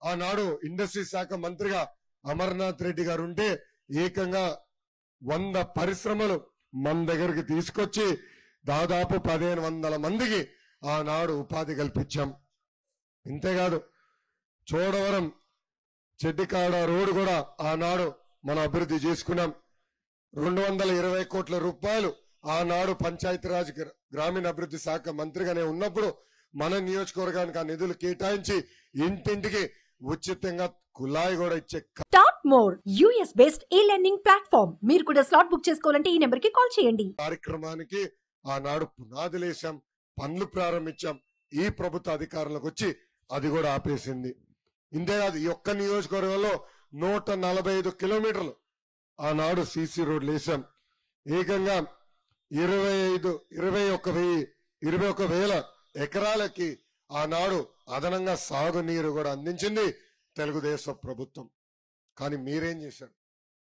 ఆనాడు ఇండస్ట్రీ శాఖ మంత్రిగా అమర్నాథ్ రెడ్డి గారు ఉంటే ఏకంగా వంద పరిశ్రమలు మన దగ్గరికి తీసుకొచ్చి దాదాపు పదిహేను వందల మందికి ఆనాడు ఉపాధి కల్పించాం ఇంతేకాదు చోడవరం చెడ్డికాడ రోడ్డు కూడా ఆనాడు మనం అభివృద్ధి చేసుకున్నాం రెండు వందల ఇరవై కోట్ల రూపాయలు ఆనాడు పంచాయతీరాజ్ గ్ర- గ్రామీణ అభివృద్ధి శాఖ మంత్రిగానే ఉన్నప్పుడు మన నియోజకవర్గానికి ఆ నిధులు కేటాయించి ఇంటింటికి ఉచితంగా కుళాయి కూడా ఇచ్చే top more US based e learning platform మీరు కూడా స్లాట్ బుక్ చేసుకోవాలంటే ఈ నెంబర్ కి కాల్ చేయండి కార్యక్రమానికి ఆనాడు పునాదులేశాం పనులు ప్రారంభించాం ఈ ప్రభుత్వ అధికారులకు వచ్చి అది కూడా ఆపేసింది ఇంతేకాదు ఈ ఒక్క నియోజకవర్గంలో నూట నలభై ఐదు కిలోమీటర్లు ఆనాడు సీసీ రోడ్లు వేశాం ఏకంగా ఇరవై ఐదు ఇరవై ఒక వెయ్యి ఇరవై ఒక వేల ఎకరాలకి ఆనాడు అదనంగా సాగునీరు కూడా అందించింది తెలుగుదేశం ప్రభుత్వం కానీ మీరేం చేశారు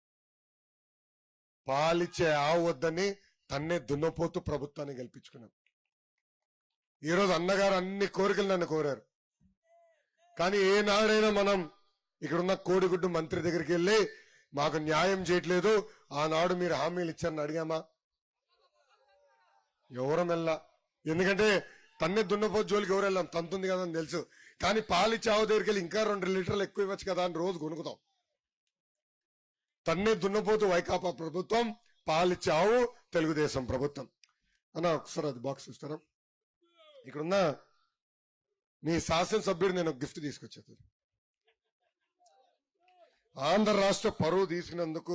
పాలిచ్చే ఆవు వద్దని తన్నే దున్నపోతూ ప్రభుత్వాన్ని గెలిపించుకున్నాం ఈరోజు అన్నగారు అన్ని కోరికలు నన్ను కోరారు కానీ ఏనాడైనా మనం ఇక్కడున్న కోడిగుడ్డు మంత్రి దగ్గరికి వెళ్ళి మాకు న్యాయం చేయట్లేదు ఆనాడు మీరు హామీలు ఇచ్చారని అడిగామా ఎవరం వెళ్ళా ఎందుకంటే తన్నే దున్నపోతు జోలికి ఎవరు వెళ్ళాం తంతుంది కదా అని తెలుసు కానీ పాలిచ్చే ఆవు దగ్గరికి వెళ్ళి ఇంకా రెండు లీటర్లు ఎక్కువ ఇవ్వచ్చు కదా అని రోజు కొనుక్కుతాం తన్నే దున్నపోతు వైకాపా ప్రభుత్వం పాలిచ్చే ఆవు తెలుగుదేశం ప్రభుత్వం అన్న ఒకసారి అది బాక్స్ ఇస్తారా ఇక్కడున్న మీ శాసనసభ్యుడు నేను ఒక గిఫ్ట్ తీసుకొచ్చేది ఆంధ్ర రాష్ట్ర పరువు తీసుకున్నందుకు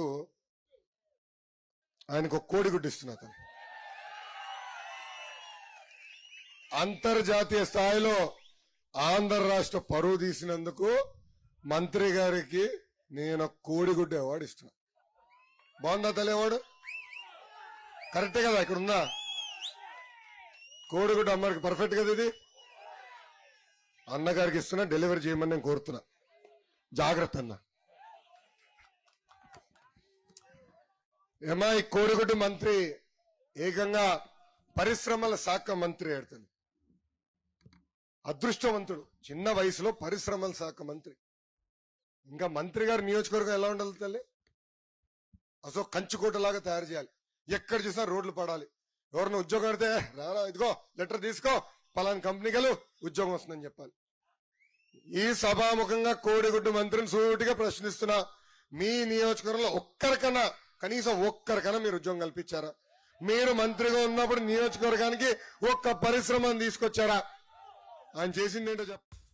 ఆయనకు ఒక కోడిగుడ్డు ఇస్తున్నా అతను అంతర్జాతీయ స్థాయిలో ఆంధ్ర రాష్ట్ర పరువు తీసినందుకు మంత్రి గారికి నేను ఒక కోడిగుడ్డు అవార్డు ఇస్తున్నా బాగుందా తల్లి అవార్డు కరెక్టే కదా ఇక్కడ ఉందా కోడిగుడ్డు అమ్మకి పర్ఫెక్ట్ కదా ఇది అన్నగారికి ఇస్తున్నా డెలివరీ చేయమని నేను కోరుతున్నా జాగ్రత్త అన్న ఏమా ఈ కోడిగుడ్డు మంత్రి ఏకంగా పరిశ్రమల శాఖ మంత్రి ఆడుతుంది అదృష్టవంతుడు చిన్న వయసులో పరిశ్రమల శాఖ మంత్రి ఇంకా మంత్రి గారి నియోజకవర్గం ఎలా ఉండాలి తల్లి అసలు కంచుకోటలాగా తయారు చేయాలి ఎక్కడ చూసినా రోడ్లు పడాలి ఎవరిని ఉద్యోగం పెడితే రారా ఇదిగో లెటర్ తీసుకో పలానా కంపెనీకి వెళ్ళు ఉద్యోగం వస్తుందని చెప్పాలి ఈ సభాముఖంగా కోడిగుడ్డు మంత్రిని సూటిగా ప్రశ్నిస్తున్నా మీ నియోజకవర్గంలో ఒక్కరికన్నా కనీసం ఒక్కరికన్నా మీరు ఉద్యోగం కల్పించారా మీరు మంత్రిగా ఉన్నప్పుడు నియోజకవర్గానికి ఒక్క పరిశ్రమను తీసుకొచ్చారా ఆయన చేసింది ఏంటో చెప్ప